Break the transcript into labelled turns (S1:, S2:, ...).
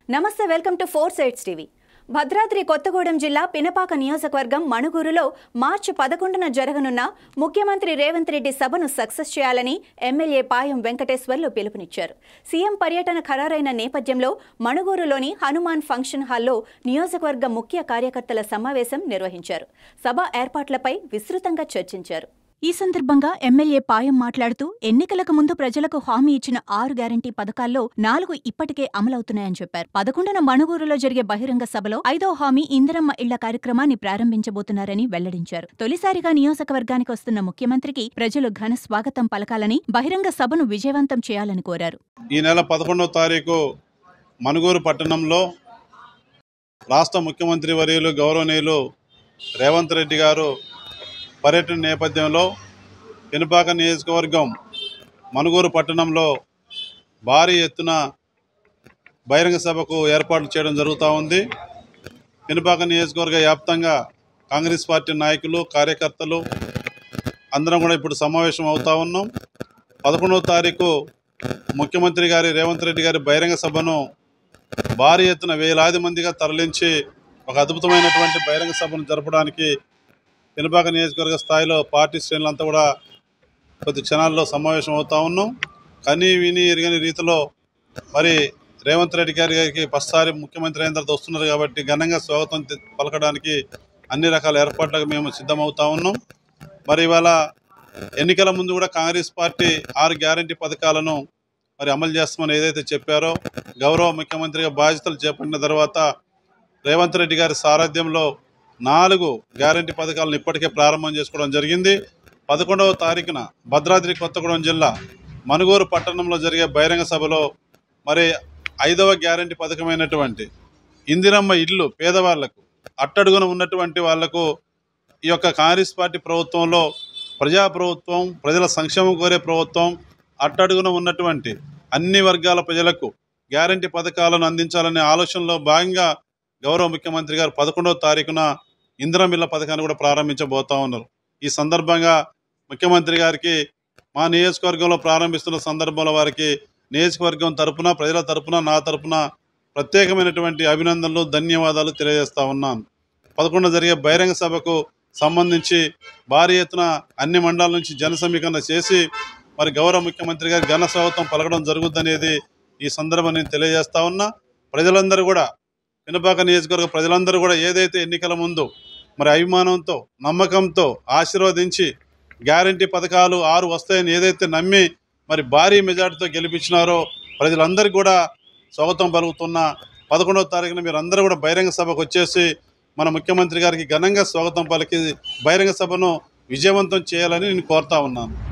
S1: నమస్తే welcome to four sides TV Bhadradri Kothagudem జిల్లా పినపాక నియోజకవర్గం మణుగూరులో మార్చి పదకొండున జరగనున్న ముఖ్యమంత్రి రేవంత్ రెడ్డి సభను సక్సెస్ చేయాలని ఎమ్మెల్యే పాయం వెంకటేశ్వర్లు పిలుపునిచ్చారు సీఎం పర్యటన ఖరారైన నేపథ్యంలో మణుగూరులోని హనుమాన్ ఫంక్షన్ హాల్లో నియోజకవర్గ ముఖ్య కార్యకర్తల సమావేశం నిర్వహించారు సభ ఏర్పాట్లపై విస్తృతంగా చర్చించారు ఈ సందర్భంగా ఎమ్మెల్యే పాయం మాట్లాడుతూ ఎన్నికలకు ముందు ప్రజలకు హామీ ఇచ్చిన ఆరు గ్యారంటీ పథకాల్లో నాలుగు ఇప్పటికే అమలవుతున్నాయని చెప్పారు పదకొండున మణుగూరులో జరిగే బహిరంగ సభలో ఐదో హామీ ఇందిరమ్మ ఇళ్ల కార్యక్రమాన్ని ప్రారంభించబోతున్నారని వెల్లడించారు తొలిసారిగా నియోజకవర్గానికి వస్తున్న ముఖ్యమంత్రికి ప్రజలు ఘన స్వాగతం పలకాలని బహిరంగ సభను విజయవంతం చేయాలని కోరారు
S2: ఈ నెల పదకొండవ తారీఖు మనుగూరు పట్టణంలో రాష్ట్ర ముఖ్యమంత్రి వర్యులు గౌరవనీయులు రేవంత్ రెడ్డి గారు పర్యటన నేపథ్యంలో పెనుపాక నియోజకవర్గం మనుగూరు పట్టణంలో భారీ ఎత్తున బహిరంగ సభకు ఏర్పాట్లు చేయడం జరుగుతూ ఉంది పెనుపాక నియోజకవర్గ వ్యాప్తంగా కాంగ్రెస్ పార్టీ నాయకులు కార్యకర్తలు అందరం కూడా ఇప్పుడు సమావేశం అవుతా ఉన్నాం పదకొండవ తారీఖు ముఖ్యమంత్రి గారి రేవంత్ రెడ్డి గారి బహిరంగ సభను భారీ ఎత్తున వేలాది మందిగా తరలించి ఒక అద్భుతమైనటువంటి బహిరంగ సభను జరపడానికి పెనుపాక నియోజకవర్గ స్థాయిలో పార్టీ శ్రేణులంతా కూడా కొద్ది క్షణాల్లో సమావేశం అవుతా ఉన్నాం కని విని ఎరగని రీతిలో మరి రేవంత్ రెడ్డి గారి గారికి ఫస్ట్సారి ముఖ్యమంత్రి అయిన తర్వాత వస్తున్నారు కాబట్టి ఘనంగా స్వాగతం తె- పలకడానికి అన్ని రకాల ఏర్పాట్లకు మేము సిద్ధమవుతా ఉన్నాం మరి ఇవాళ ఎన్నికల ముందు కూడా కాంగ్రెస్ పార్టీ ఆరు గ్యారంటీ పథకాలను మరి అమలు చేస్తామని ఏదైతే చెప్పారో గౌరవ ముఖ్యమంత్రిగా బాధ్యతలు చేపట్టిన తర్వాత రేవంత్ రెడ్డి గారి సారథ్యంలో నాలుగు గ్యారంటీ పథకాలను ఇప్పటికే ప్రారంభం చేసుకోవడం జరిగింది పదకొండవ తారీఖున భద్రాద్రి కొత్తగూడెం జిల్లా మనుగూరు పట్టణంలో జరిగే బహిరంగ సభలో మరి ఐదవ గ్యారంటీ పథకమైనటువంటి ఇందిరమ్మ ఇల్లు పేదవాళ్లకు అట్టడుగున ఉన్నటువంటి వాళ్లకు ఈ యొక్క కాంగ్రెస్ పార్టీ ప్రభుత్వంలో ప్రజా ప్రభుత్వం ప్రజల సంక్షేమం కోరే ప్రభుత్వం అట్టడుగున ఉన్నటువంటి అన్ని వర్గాల ప్రజలకు గ్యారంటీ పథకాలను అందించాలనే ఆలోచనలో భాగంగా గౌరవ ముఖ్యమంత్రి గారు పదకొండవ తారీఖున ఇందిరమిల్ల పథకాన్ని కూడా ప్రారంభించబోతా ఉన్నారు ఈ సందర్భంగా ముఖ్యమంత్రి గారికి మా నియోజకవర్గంలో ప్రారంభిస్తున్న సందర్భంలో వారికి నియోజకవర్గం తరపున ప్రజల తరపున నా తరపున ప్రత్యేకమైనటువంటి అభినందనలు ధన్యవాదాలు తెలియజేస్తా ఉన్నాను పదకొండు జరిగే బహిరంగ సభకు సంబంధించి భారీ ఎత్తున అన్ని మండలాల నుంచి జన సమీకరణ చేసి మరి గౌరవ ముఖ్యమంత్రి గారి ఘన స్వాగతం పలకడం జరుగుద్దనేది ఈ సందర్భం నేను తెలియజేస్తా ఉన్నా ప్రజలందరూ కూడా పినపాక నియోజకవర్గ ప్రజలందరూ కూడా ఏదైతే ఎన్నికల ముందు మరి అభిమానంతో నమ్మకంతో ఆశీర్వదించి గ్యారంటీ పథకాలు ఆరు వస్తాయని ఏదైతే నమ్మి మరి భారీ మెజార్టీతో గెలిపించినారో ప్రజలందరికీ కూడా స్వాగతం పలుకుతున్న పదకొండవ తారీఖున మీరు అందరూ కూడా బహిరంగ సభకు వచ్చేసి మన ముఖ్యమంత్రి గారికి ఘనంగా స్వాగతం పలికి బహిరంగ సభను విజయవంతం చేయాలని నేను కోరుతా ఉన్నాను